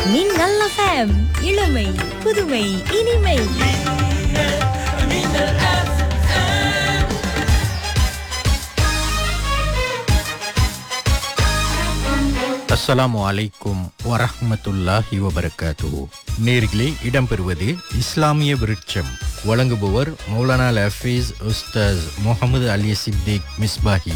மின்னல் எஃப்எம் இளமை புதுமை இனிமை அஸ்ஸலாமு அலைக்கும் வரஹ்மத்துல்லாஹி வபரகாத்துஹு நேர்களே இடம்பெறுவது இஸ்லாமிய விருட்சம் வழங்குபவர் மௌலானா லஃபீஸ் உஸ்தாஸ் முகமது அலி சித்திக் மிஸ்பாஹி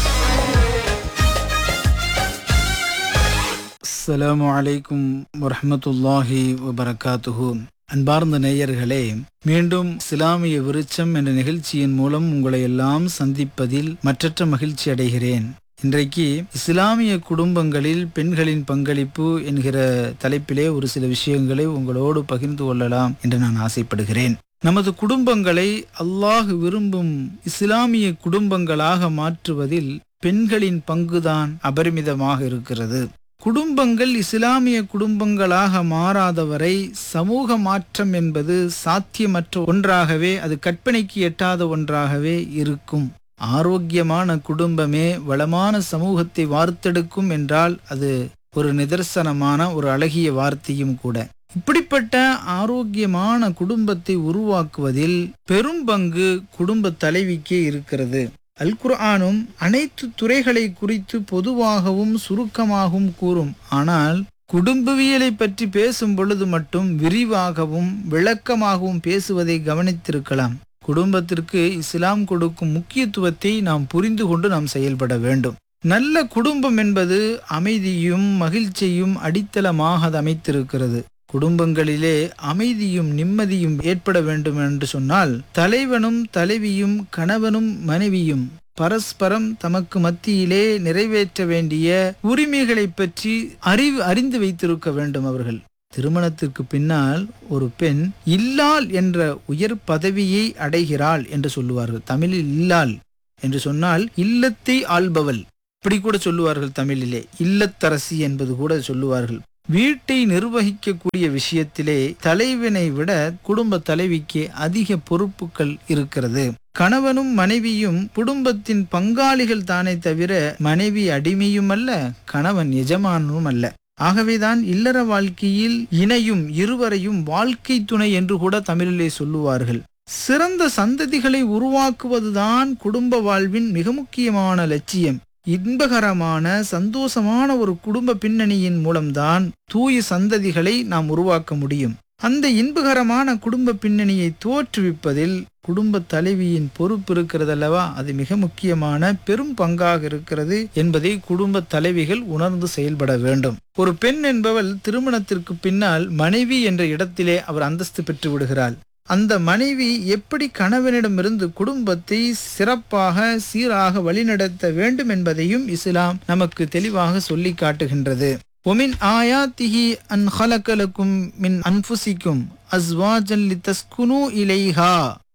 அஸ்ஸலாமு அலைக்கும் வரஹ்மத்துல்லாஹி வபரகாத்துஹு அன்பார்ந்த நேயர்களே மீண்டும் இஸ்லாமிய விருட்சம் என்ற நிகழ்ச்சியின் மூலம் உங்களை எல்லாம் சந்திப்பதில் மற்றற்ற மகிழ்ச்சி அடைகிறேன் இன்றைக்கு இஸ்லாமிய குடும்பங்களில் பெண்களின் பங்களிப்பு என்கிற தலைப்பிலே ஒரு சில விஷயங்களை உங்களோடு பகிர்ந்து கொள்ளலாம் என்று நான் ஆசைப்படுகிறேன் நமது குடும்பங்களை அல்லாஹ் விரும்பும் இஸ்லாமிய குடும்பங்களாக மாற்றுவதில் பெண்களின் பங்குதான் அபரிமிதமாக இருக்கிறது குடும்பங்கள் இஸ்லாமிய குடும்பங்களாக மாறாதவரை சமூக மாற்றம் என்பது சாத்தியமற்ற ஒன்றாகவே அது கற்பனைக்கு எட்டாத ஒன்றாகவே இருக்கும் ஆரோக்கியமான குடும்பமே வளமான சமூகத்தை வார்த்தெடுக்கும் என்றால் அது ஒரு நிதர்சனமான ஒரு அழகிய வார்த்தையும் கூட இப்படிப்பட்ட ஆரோக்கியமான குடும்பத்தை உருவாக்குவதில் பெரும் பங்கு குடும்ப தலைவிக்கே இருக்கிறது அல் குர்ஆனும் அனைத்து துறைகளை குறித்து பொதுவாகவும் சுருக்கமாகவும் கூறும் ஆனால் குடும்பவியலை பற்றி பேசும் பொழுது மட்டும் விரிவாகவும் விளக்கமாகவும் பேசுவதை கவனித்திருக்கலாம் குடும்பத்திற்கு இஸ்லாம் கொடுக்கும் முக்கியத்துவத்தை நாம் புரிந்து கொண்டு நாம் செயல்பட வேண்டும் நல்ல குடும்பம் என்பது அமைதியும் மகிழ்ச்சியும் அடித்தளமாக அது அமைத்திருக்கிறது குடும்பங்களிலே அமைதியும் நிம்மதியும் ஏற்பட வேண்டும் என்று சொன்னால் தலைவனும் தலைவியும் கணவனும் மனைவியும் பரஸ்பரம் தமக்கு மத்தியிலே நிறைவேற்ற வேண்டிய உரிமைகளை பற்றி அறிவு அறிந்து வைத்திருக்க வேண்டும் அவர்கள் திருமணத்திற்கு பின்னால் ஒரு பெண் இல்லாள் என்ற உயர் பதவியை அடைகிறாள் என்று சொல்லுவார்கள் தமிழில் இல்லாள் என்று சொன்னால் இல்லத்தை ஆள்பவள் இப்படி கூட சொல்லுவார்கள் தமிழிலே இல்லத்தரசி என்பது கூட சொல்லுவார்கள் வீட்டை நிர்வகிக்கக்கூடிய விஷயத்திலே தலைவனை விட குடும்ப தலைவிக்கு அதிக பொறுப்புகள் இருக்கிறது கணவனும் மனைவியும் குடும்பத்தின் பங்காளிகள் தானே தவிர மனைவி அடிமையும் அல்ல கணவன் எஜமானும் அல்ல ஆகவேதான் இல்லற வாழ்க்கையில் இணையும் இருவரையும் வாழ்க்கை துணை என்று கூட தமிழிலே சொல்லுவார்கள் சிறந்த சந்ததிகளை உருவாக்குவதுதான் குடும்ப வாழ்வின் மிக முக்கியமான லட்சியம் இன்பகரமான சந்தோஷமான ஒரு குடும்ப பின்னணியின் மூலம்தான் தூய சந்ததிகளை நாம் உருவாக்க முடியும் அந்த இன்பகரமான குடும்ப பின்னணியை தோற்றுவிப்பதில் குடும்ப தலைவியின் பொறுப்பு இருக்கிறது அல்லவா அது மிக முக்கியமான பெரும் பங்காக இருக்கிறது என்பதை குடும்ப தலைவிகள் உணர்ந்து செயல்பட வேண்டும் ஒரு பெண் என்பவள் திருமணத்திற்கு பின்னால் மனைவி என்ற இடத்திலே அவர் அந்தஸ்து பெற்று விடுகிறாள் அந்த மனைவி எப்படி கணவனிடமிருந்து குடும்பத்தை சிறப்பாக சீராக வழிநடத்த வேண்டும் என்பதையும் இஸ்லாம் நமக்கு தெளிவாக சொல்லி காட்டுகின்றது ஒமின் ஆயாத்திஹி அன் ஹலக்கலக்கும் மின் அன்புசிக்கும் அஸ்வாஜன் லிதஸ்குனு இலைஹா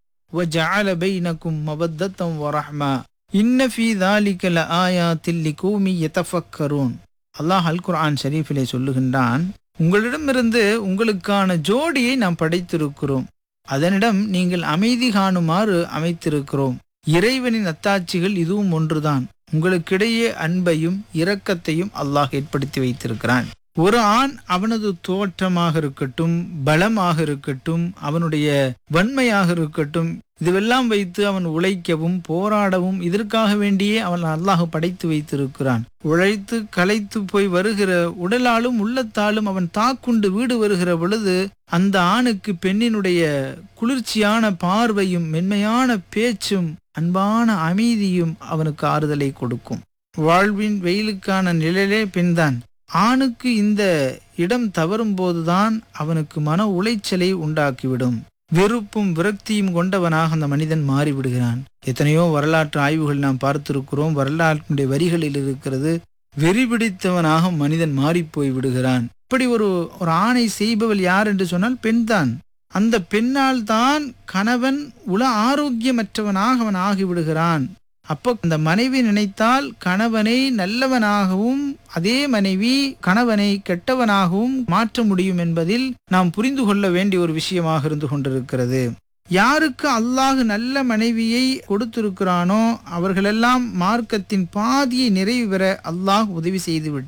وجعل بينكم مودة ورحمة إن في ذلك لآيات لقوم يتفكرون அல்லாஹ் அல் குர்ஆன் ஷரீஃபிலே சொல்லுகின்றான் உங்களிடமிருந்து உங்களுக்கான ஜோடியை நாம் படைத்திருக்கிறோம் அதனிடம் நீங்கள் அமைதி காணுமாறு அமைத்திருக்கிறோம் இறைவனின் அத்தாட்சிகள் இதுவும் ஒன்றுதான் உங்களுக்கிடையே அன்பையும் இரக்கத்தையும் அல்லாஹ் ஏற்படுத்தி வைத்திருக்கிறான் ஒரு ஆண் அவனது தோற்றமாக இருக்கட்டும் பலமாக இருக்கட்டும் அவனுடைய வன்மையாக இருக்கட்டும் இதுவெல்லாம் வைத்து அவன் உழைக்கவும் போராடவும் இதற்காக வேண்டியே அவன் அல்லாஹ் படைத்து வைத்திருக்கிறான் உழைத்து களைத்து போய் வருகிற உடலாலும் உள்ளத்தாலும் அவன் தாக்குண்டு வீடு வருகிற பொழுது அந்த ஆணுக்கு பெண்ணினுடைய குளிர்ச்சியான பார்வையும் மென்மையான பேச்சும் அன்பான அமைதியும் அவனுக்கு ஆறுதலை கொடுக்கும் வாழ்வின் வெயிலுக்கான நிழலே பெண்தான் ஆணுக்கு இந்த இடம் தவறும் போதுதான் அவனுக்கு மன உளைச்சலை உண்டாக்கிவிடும் வெறுப்பும் விரக்தியும் கொண்டவனாக அந்த மனிதன் மாறிவிடுகிறான் எத்தனையோ வரலாற்று ஆய்வுகள் நாம் பார்த்திருக்கிறோம் வரலாற்றினுடைய வரிகளில் இருக்கிறது வெறி பிடித்தவனாக மனிதன் மாறிப்போய் விடுகிறான் இப்படி ஒரு ஒரு ஆணை செய்பவள் யார் என்று சொன்னால் பெண்தான் அந்த பெண்ணால் தான் கணவன் உல ஆரோக்கியமற்றவனாக அவன் ஆகிவிடுகிறான் அப்போ அந்த மனைவி நினைத்தால் கணவனை நல்லவனாகவும் அதே மனைவி கணவனை கெட்டவனாகவும் மாற்ற முடியும் என்பதில் நாம் புரிந்து கொள்ள வேண்டிய ஒரு விஷயமாக இருந்து கொண்டிருக்கிறது யாருக்கு அல்லாஹ் நல்ல மனைவியை கொடுத்திருக்கிறானோ அவர்களெல்லாம் மார்க்கத்தின் பாதியை நிறைவு பெற அல்லாஹ் உதவி செய்து விட்டான்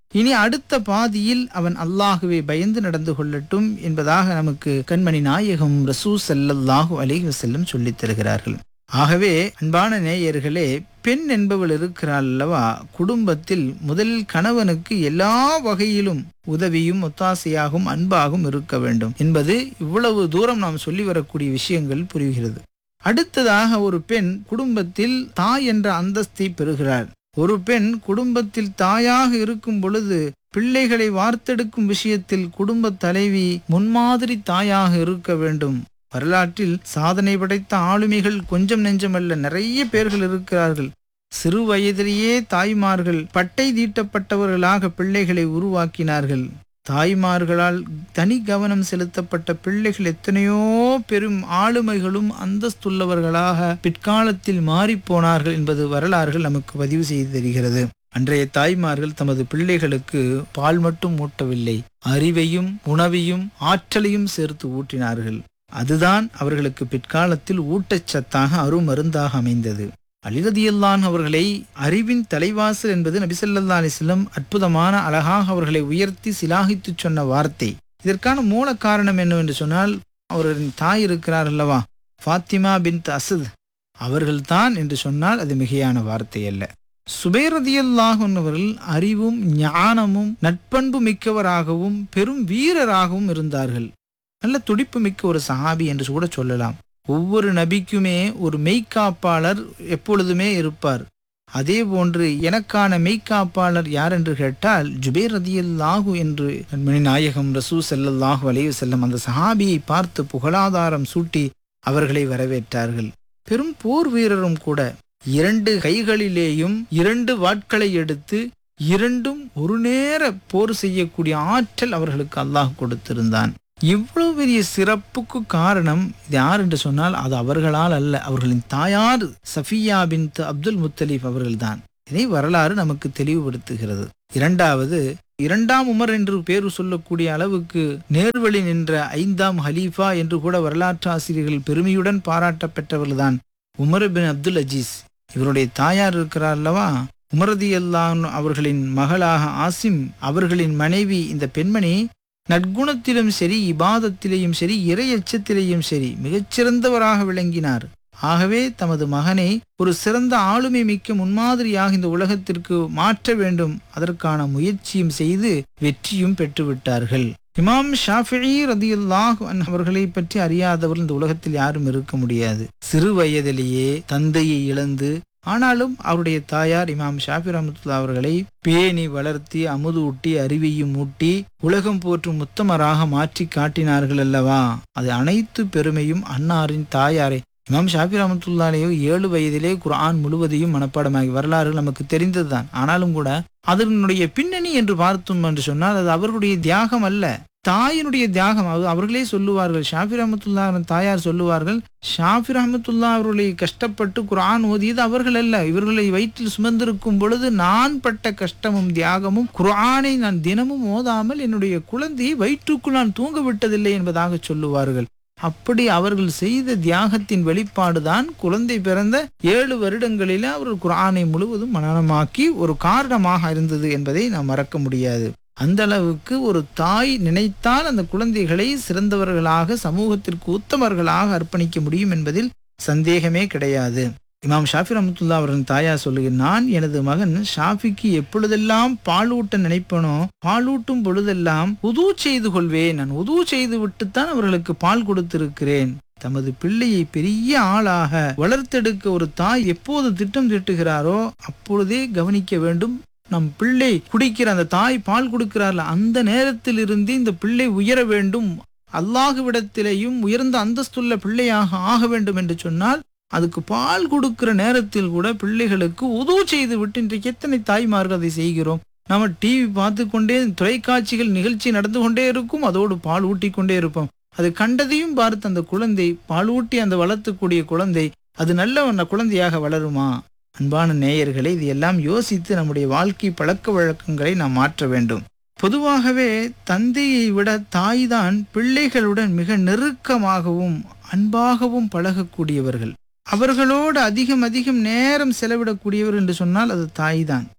இனி அடுத்த பாதியில் அவன் அல்லாஹுவை பயந்து நடந்து கொள்ளட்டும் என்பதாக நமக்கு கண்மணி நாயகம் ரசூ ஸல்லல்லாஹு அலைஹி வஸல்லம் சொல்லித் தருகிறார்கள் ஆகவே அன்பான நேயர்களே பெண் என்பவள் இருக்கிறாள் அல்லவா குடும்பத்தில் முதலில் கணவனுக்கு எல்லா வகையிலும் உதவியும் ஒத்தாசையாகவும் அன்பாகவும் இருக்க வேண்டும் என்பது இவ்வளவு தூரம் நாம் சொல்லி வரக்கூடிய விஷயங்கள் புரிகிறது அடுத்ததாக ஒரு பெண் குடும்பத்தில் தாய் என்ற அந்தஸ்தை பெறுகிறார் ஒரு பெண் குடும்பத்தில் தாயாக இருக்கும் பொழுது பிள்ளைகளை வார்த்தெடுக்கும் விஷயத்தில் குடும்ப தலைவி முன்மாதிரி தாயாக இருக்க வேண்டும் வரலாற்றில் சாதனை படைத்த ஆளுமைகள் கொஞ்சம் நெஞ்சமல்ல நிறைய பேர்கள் இருக்கிறார்கள் சிறு வயதிலேயே தாய்மார்கள் பட்டை தீட்டப்பட்டவர்களாக பிள்ளைகளை உருவாக்கினார்கள் தாய்மார்களால் தனி கவனம் செலுத்தப்பட்ட பிள்ளைகள் எத்தனையோ பெரும் ஆளுமைகளும் அந்தஸ்துள்ளவர்களாக பிற்காலத்தில் மாறிப்போனார்கள் என்பது வரலாறுகள் நமக்கு பதிவு செய்து தருகிறது அன்றைய தாய்மார்கள் தமது பிள்ளைகளுக்கு பால் மட்டும் ஊட்டவில்லை அறிவையும் உணவையும் ஆற்றலையும் சேர்த்து ஊட்டினார்கள் அதுதான் அவர்களுக்கு பிற்காலத்தில் ஊட்டச்சத்தாக அருமருந்தாக அமைந்தது அலிரதியல்லான் அவர்களை அறிவின் தலைவாசல் என்பது நபிசல்லா அலிஸ்லம் அற்புதமான அழகாக அவர்களை உயர்த்தி சிலாகித்து சொன்ன வார்த்தை இதற்கான மூல காரணம் என்னவென்று சொன்னால் அவர்களின் தாய் இருக்கிறார் அல்லவா ஃபாத்திமா பின் அசத் அவர்கள்தான் என்று சொன்னால் அது மிகையான வார்த்தை அல்ல சுபேரதியல்லாஹன் அவர்கள் அறிவும் ஞானமும் நட்பண்பு மிக்கவராகவும் பெரும் வீரராகவும் இருந்தார்கள் நல்ல துடிப்பு மிக்க ஒரு சஹாபி என்று கூட சொல்லலாம் ஒவ்வொரு நபிக்குமே ஒரு மெய்க்காப்பாளர் எப்பொழுதுமே இருப்பார் அதே போன்று எனக்கான மெய்க்காப்பாளர் யார் என்று கேட்டால் ஜுபேர் ரதியல்லாஹு என்று நண்பனி நாயகம் ரசூ செல்லல்லாஹு அலைவு செல்லம் அந்த சஹாபியை பார்த்து புகழாதாரம் சூட்டி அவர்களை வரவேற்றார்கள் பெரும் போர் வீரரும் கூட இரண்டு கைகளிலேயும் இரண்டு வாட்களை எடுத்து இரண்டும் ஒரு நேர போர் செய்யக்கூடிய ஆற்றல் அவர்களுக்கு அல்லாஹ் கொடுத்திருந்தான் இவ்வளவு பெரிய சிறப்புக்கு காரணம் இது யார் என்று சொன்னால் அது அவர்களால் அல்ல அவர்களின் தாயார் சஃபியா பின் அப்துல் முத்தலீப் அவர்கள்தான் இதை வரலாறு நமக்கு தெளிவுபடுத்துகிறது இரண்டாவது இரண்டாம் உமர் என்று பேர் சொல்லக்கூடிய அளவுக்கு நேர்வழி நின்ற ஐந்தாம் ஹலீஃபா என்று கூட வரலாற்று ஆசிரியர்கள் பெருமையுடன் பாராட்ட பெற்றவர்கள்தான் உமர் பின் அப்துல் அஜீஸ் இவருடைய தாயார் இருக்கிறார் அல்லவா உமரதி அல்லான் அவர்களின் மகளாக ஆசிம் அவர்களின் மனைவி இந்த பெண்மணி நற்குணத்திலும் சரி இபாதத்திலேயும் சரி இறை எச்சத்திலேயும் சரி மிகச்சிறந்தவராக விளங்கினார் ஆகவே தமது மகனை ஒரு சிறந்த ஆளுமை மிக்க முன்மாதிரியாக இந்த உலகத்திற்கு மாற்ற வேண்டும் அதற்கான முயற்சியும் செய்து வெற்றியும் பெற்றுவிட்டார்கள் இமாம் ஷாஃபி ரதியுல்லாஹ் அவர்களை பற்றி அறியாதவர் இந்த உலகத்தில் யாரும் இருக்க முடியாது சிறு வயதிலேயே தந்தையை இழந்து ஆனாலும் அவருடைய தாயார் இமாம் ஷாஃபி ரஹமத்துல்லா அவர்களை பேணி வளர்த்தி அமுது ஊட்டி அறிவையும் ஊட்டி உலகம் போற்றும் உத்தமராக மாற்றி காட்டினார்கள் அல்லவா அது அனைத்து பெருமையும் அன்னாரின் தாயாரை இமாம் ஷாஃபி ரஹமத்துல்லாலேயோ ஏழு வயதிலே குர்ஆன் முழுவதையும் மனப்பாடமாகி வரலாறு நமக்கு தெரிந்ததுதான் ஆனாலும் கூட அதனுடைய பின்னணி என்று பார்த்தோம் என்று சொன்னால் அது அவர்களுடைய தியாகம் அல்ல தாயினுடைய தியாகம் அது அவர்களே சொல்லுவார்கள் ஷாஃபி ரஹமத்துல்லா தாயார் சொல்லுவார்கள் ஷாஃபி ரஹமத்துல்லா அவர்களை கஷ்டப்பட்டு குரான் ஓதியது அவர்கள் அல்ல இவர்களை வயிற்றில் சுமந்திருக்கும் பொழுது நான் பட்ட கஷ்டமும் தியாகமும் குரானை நான் தினமும் ஓதாமல் என்னுடைய குழந்தையை வயிற்றுக்குள் நான் தூங்க விட்டதில்லை என்பதாக சொல்லுவார்கள் அப்படி அவர்கள் செய்த தியாகத்தின் வெளிப்பாடுதான் குழந்தை பிறந்த ஏழு வருடங்களில் அவர்கள் குரானை முழுவதும் மனநமாக்கி ஒரு காரணமாக இருந்தது என்பதை நாம் மறக்க முடியாது அந்த அளவுக்கு ஒரு தாய் நினைத்தால் அந்த குழந்தைகளை சிறந்தவர்களாக சமூகத்திற்கு உத்தமர்களாக அர்ப்பணிக்க முடியும் என்பதில் சந்தேகமே கிடையாது இமாம் ஷாஃபி ரஹமத்துல்லா அவர்களின் தாயா சொல்லுங்க நான் எனது மகன் ஷாஃபிக்கு எப்பொழுதெல்லாம் பாலூட்ட நினைப்பனோ பாலூட்டும் பொழுதெல்லாம் உது செய்து கொள்வேன் நான் உது செய்து விட்டுத்தான் அவர்களுக்கு பால் கொடுத்திருக்கிறேன் தமது பிள்ளையை பெரிய ஆளாக வளர்த்தெடுக்க ஒரு தாய் எப்போது திட்டம் திட்டுகிறாரோ அப்பொழுதே கவனிக்க வேண்டும் நம் பிள்ளை குடிக்கிற அந்த தாய் பால் கொடுக்கிறார்ல அந்த நேரத்தில் இருந்து இந்த பிள்ளை உயர வேண்டும் அல்லாஹுவிடத்திலேயும் உயர்ந்த அந்தஸ்துள்ள பிள்ளையாக ஆக வேண்டும் என்று சொன்னால் அதுக்கு பால் கொடுக்கிற நேரத்தில் கூட பிள்ளைகளுக்கு உதவு செய்து விட்டு இன்றைக்கு எத்தனை தாய்மார்கள் அதை செய்கிறோம் நம்ம டிவி பார்த்து கொண்டே தொலைக்காட்சிகள் நிகழ்ச்சி நடந்து கொண்டே இருக்கும் அதோடு பால் ஊட்டி கொண்டே இருப்போம் அது கண்டதையும் பார்த்து அந்த குழந்தை பால் ஊட்டி அந்த வளர்த்தக்கூடிய குழந்தை அது நல்ல குழந்தையாக வளருமா அன்பான நேயர்களை இது எல்லாம் யோசித்து நம்முடைய வாழ்க்கை பழக்க வழக்கங்களை நாம் மாற்ற வேண்டும் பொதுவாகவே தந்தையை விட தாய்தான் பிள்ளைகளுடன் மிக நெருக்கமாகவும் அன்பாகவும் பழகக்கூடியவர்கள் அவர்களோடு அதிகம் அதிகம் நேரம் செலவிடக்கூடியவர் என்று சொன்னால் அது தாய்தான்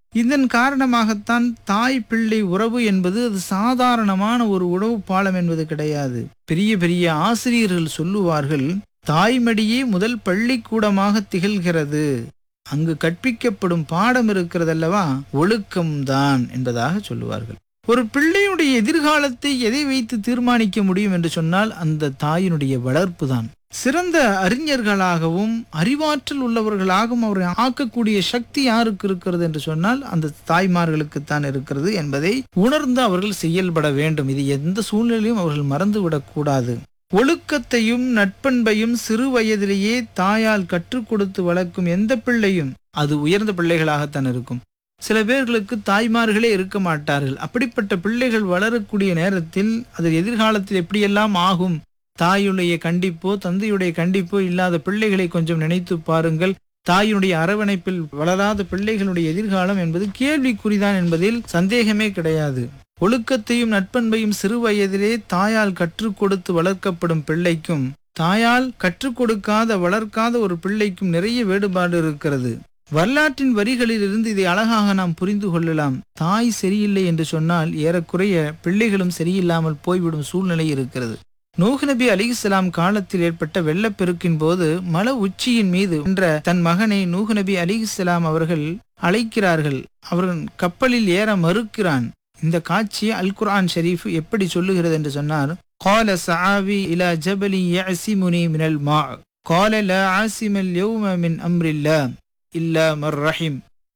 இதன் காரணமாகத்தான் தாய் பிள்ளை உறவு என்பது அது சாதாரணமான ஒரு உறவு பாலம் என்பது கிடையாது பெரிய பெரிய ஆசிரியர்கள் சொல்லுவார்கள் தாய்மடியே முதல் பள்ளிக்கூடமாக திகழ்கிறது அங்கு கற்பிக்கப்படும் பாடம் இருக்கிறதல்லவா ஒழுக்கம்தான் என்பதாக சொல்லுவார்கள் ஒரு பிள்ளையுடைய எதிர்காலத்தை எதை வைத்து தீர்மானிக்க முடியும் என்று சொன்னால் அந்த தாயினுடைய வளர்ப்பு தான் சிறந்த அறிஞர்களாகவும் அறிவாற்றல் உள்ளவர்களாகவும் அவரை ஆக்கக்கூடிய சக்தி யாருக்கு இருக்கிறது என்று சொன்னால் அந்த தாய்மார்களுக்குத்தான் இருக்கிறது என்பதை உணர்ந்து அவர்கள் செயல்பட வேண்டும் இது எந்த சூழ்நிலையும் அவர்கள் மறந்துவிடக் கூடாது ஒழுக்கத்தையும் நட்பண்பையும் சிறு வயதிலேயே தாயால் கற்றுக் கொடுத்து வளர்க்கும் எந்த பிள்ளையும் அது உயர்ந்த பிள்ளைகளாகத்தான் இருக்கும் சில பேர்களுக்கு தாய்மார்களே இருக்க மாட்டார்கள் அப்படிப்பட்ட பிள்ளைகள் வளரக்கூடிய நேரத்தில் அது எதிர்காலத்தில் எப்படியெல்லாம் ஆகும் தாயுடைய கண்டிப்போ தந்தையுடைய கண்டிப்போ இல்லாத பிள்ளைகளை கொஞ்சம் நினைத்து பாருங்கள் தாயினுடைய அரவணைப்பில் வளராத பிள்ளைகளுடைய எதிர்காலம் என்பது கேள்விக்குறிதான் என்பதில் சந்தேகமே கிடையாது ஒழுக்கத்தையும் நட்பண்பையும் சிறு வயதிலே தாயால் கற்றுக் கொடுத்து வளர்க்கப்படும் பிள்ளைக்கும் தாயால் கற்றுக் கொடுக்காத வளர்க்காத ஒரு பிள்ளைக்கும் நிறைய வேறுபாடு இருக்கிறது வரலாற்றின் வரிகளில் இருந்து இதை அழகாக நாம் புரிந்து கொள்ளலாம் தாய் சரியில்லை என்று சொன்னால் ஏறக்குறைய பிள்ளைகளும் சரியில்லாமல் போய்விடும் சூழ்நிலை இருக்கிறது நூஹ் நபி அலிஸ்லாம் காலத்தில் ஏற்பட்ட வெள்ளப்பெருக்கின் போது மல உச்சியின் மீது என்ற தன் மகனை நூஹ் நபி அலிஸ்லாம் அவர்கள் அழைக்கிறார்கள் அவர்கள் கப்பலில் ஏற மறுக்கிறான் இந்த காட்சியை அல் குர்ஆன் ஷரீஃப் எப்படி சொல்லுகிறது என்று சொன்னார் قال سعاوي إلى جبل يعصمني من الماء قال لا عاصم اليوم من أمر الله إلا من رحم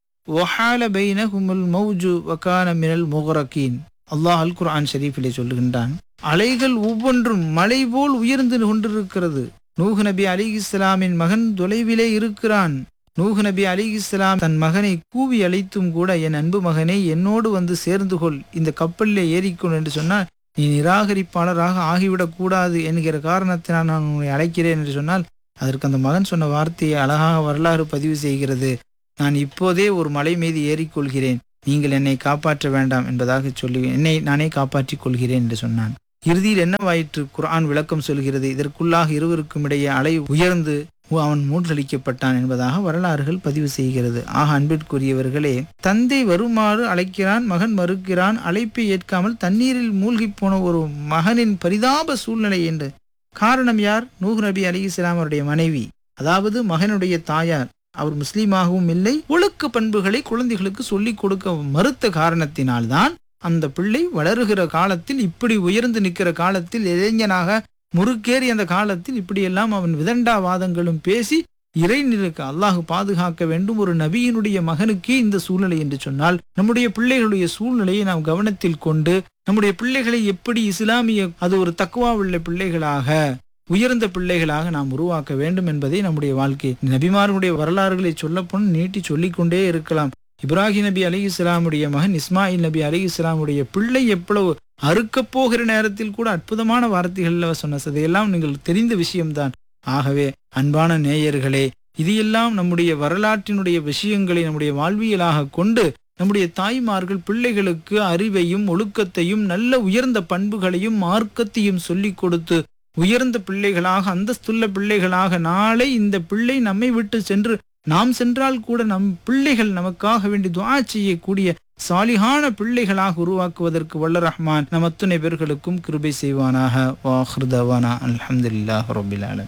وحال بينهم الموج وكان من المغرقين அல்லாஹ் அல் குர்ஆன் ஷரீஃபிலே சொல்லுகின்றான் அலைகள் ஒவ்வொன்றும் மலை போல் உயர்ந்து கொண்டிருக்கிறது நூஹ் நபி அலி இஸ்லாமின் மகன் தொலைவிலே இருக்கிறான் நூஹ் நபி அலி இஸ்லாம் தன் மகனை கூவி அழைத்தும் கூட என் அன்பு மகனே என்னோடு வந்து சேர்ந்து கொள் இந்த கப்பலிலே ஏறிக்கொள் என்று சொன்னால் நீ நிராகரிப்பாளராக ஆகிவிடக் கூடாது என்கிற காரணத்தினால் நான் உன்னை அழைக்கிறேன் என்று சொன்னால் அதற்கு அந்த மகன் சொன்ன வார்த்தையை அழகாக வரலாறு பதிவு செய்கிறது நான் இப்போதே ஒரு மலை மீது ஏறிக்கொள்கிறேன் நீங்கள் என்னை காப்பாற்ற வேண்டாம் என்பதாக சொல்லி என்னை நானே காப்பாற்றிக் கொள்கிறேன் என்று சொன்னான் இறுதியில் என்னவாயிற்று குர்ஆன் விளக்கம் சொல்கிறது இதற்குள்ளாக இருவருக்கும் இடையே அலை உயர்ந்து அவன் மூன்றளிக்கப்பட்டான் என்பதாக வரலாறுகள் பதிவு செய்கிறது ஆக அன்பிற்குரியவர்களே தந்தை வருமாறு அழைக்கிறான் மகன் மறுக்கிறான் அழைப்பை ஏற்காமல் தண்ணீரில் மூழ்கி போன ஒரு மகனின் பரிதாப சூழ்நிலை என்று காரணம் யார் நூஹ் நபி அலி இஸ்லாம் அவருடைய மனைவி அதாவது மகனுடைய தாயார் அவர் முஸ்லீமாகவும் இல்லை ஒழுக்க பண்புகளை குழந்தைகளுக்கு சொல்லிக் கொடுக்க மறுத்த காரணத்தினால்தான் அந்த பிள்ளை வளருகிற காலத்தில் இப்படி உயர்ந்து நிற்கிற காலத்தில் இளைஞனாக முறுக்கேறி அந்த காலத்தில் இப்படியெல்லாம் அவன் விதண்டாவாதங்களும் பேசி இறை நிற்க அல்லாஹ் பாதுகாக்க வேண்டும் ஒரு நபியினுடைய மகனுக்கே இந்த சூழ்நிலை என்று சொன்னால் நம்முடைய பிள்ளைகளுடைய சூழ்நிலையை நாம் கவனத்தில் கொண்டு நம்முடைய பிள்ளைகளை எப்படி இஸ்லாமிய அது ஒரு தக்குவா உள்ள பிள்ளைகளாக உயர்ந்த பிள்ளைகளாக நாம் உருவாக்க வேண்டும் என்பதை நம்முடைய வாழ்க்கை நபிமார்களுடைய வரலாறுகளை சொல்லப்போன நீட்டி சொல்லிக்கொண்டே இருக்கலாம் இப்ராஹிம் நபி அலி இஸ்லாமுடைய மகன் இஸ்மாயில் நபி அலி இஸ்லாமுடைய பிள்ளை எவ்வளவு அறுக்கப் போகிற நேரத்தில் கூட அற்புதமான வார்த்தைகள்ல சொன்ன அதையெல்லாம் நீங்கள் தெரிந்த விஷயம்தான் ஆகவே அன்பான நேயர்களே இது எல்லாம் நம்முடைய வரலாற்றினுடைய விஷயங்களை நம்முடைய வாழ்வியலாக கொண்டு நம்முடைய தாய்மார்கள் பிள்ளைகளுக்கு அறிவையும் ஒழுக்கத்தையும் நல்ல உயர்ந்த பண்புகளையும் மார்க்கத்தையும் சொல்லிக் கொடுத்து உயர்ந்த பிள்ளைகளாக அந்தஸ்துள்ள பிள்ளைகளாக நாளை இந்த பிள்ளை நம்மை விட்டு சென்று நாம் சென்றால் கூட நம் பிள்ளைகள் நமக்காக வேண்டி துவா செய்யக்கூடிய சாலிகான பிள்ளைகளாக உருவாக்குவதற்கு வல்ல ரஹ்மான் நம் அத்துணை பேர்களுக்கும் கிருபை செய்வானாக வாஹ்ருதவானா அல்ஹம்துலில்லாஹ் ரபில் ஆலமீன்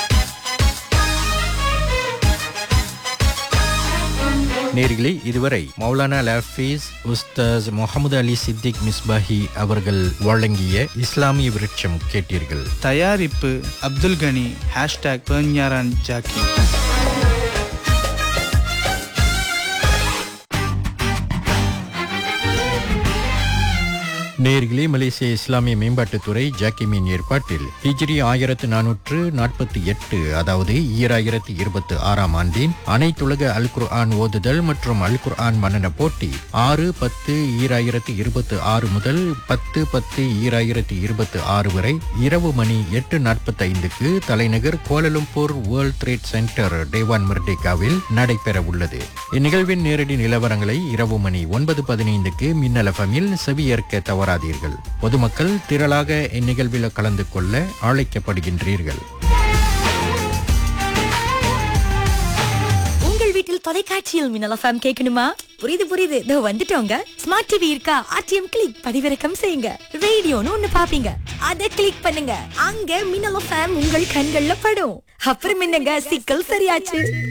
நேர்களே இதுவரை மௌலானா லஃபீஸ் உஸ்தாஸ் முகமது அலி சித்திக் மிஸ்பாஹி அவர்கள் வழங்கிய இஸ்லாமிய விருட்சம் கேட்டீர்கள் தயாரிப்பு அப்துல் கனி ஹேஷ்டாக் பெர்ஞாரான் ஜாக்கி நேர்களே மலேசிய இஸ்லாமிய மேம்பாட்டுத்துறை ஜாக்கிமின் ஏற்பாட்டில் ஹிஜ்ரி ஆயிரத்து நானூற்று நாற்பத்தி எட்டு அதாவது ஈராயிரத்தி இருபத்தி ஆறாம் ஆண்டின் அனைத்துலக அல் குர்ஆன் ஓதுதல் மற்றும் அல் குர்ஆன் மன்னன போட்டி ஆறு பத்து ஈராயிரத்தி இருபத்தி ஆறு முதல் பத்து பத்து ஈராயிரத்தி இருபத்தி ஆறு வரை இரவு மணி எட்டு நாற்பத்தி ஐந்துக்கு தலைநகர் Kuala Lumpur World Trade Centre Dewan மிர்டேகாவில் நடைபெற உள்ளது இந்நிகழ்வின் நேரடி நிலவரங்களை இரவு மணி ஒன்பது பதினைந்துக்கு மின்னல் எஃப்எம்மில் செவியேற்க தவறாதீர்கள் பொதுமக்கள் திரளாக இந்நிகழ்வில் கலந்து கொள்ள அழைக்கப்படுகின்றீர்கள் உங்கள் வீட்டில் தொலைக்காட்சியில் மின்னல் எஃப்எம் கேட்கணுமா புரியுது புரியுது இதோ வந்துட்டோங்க ஸ்மார்ட் டிவி இருக்கா ஆர்டிஎம் கிளிக் பதிவிறக்கம் செய்யுங்க ரேடியோன்னு ஒண்ணு பாப்பீங்க அத கிளிக் பண்ணுங்க அங்க மின்னல் எஃப்எம் உங்கள் கண்கள்ல படும் அப்புறம் என்னங்க சிக்கல் சரியாச்சு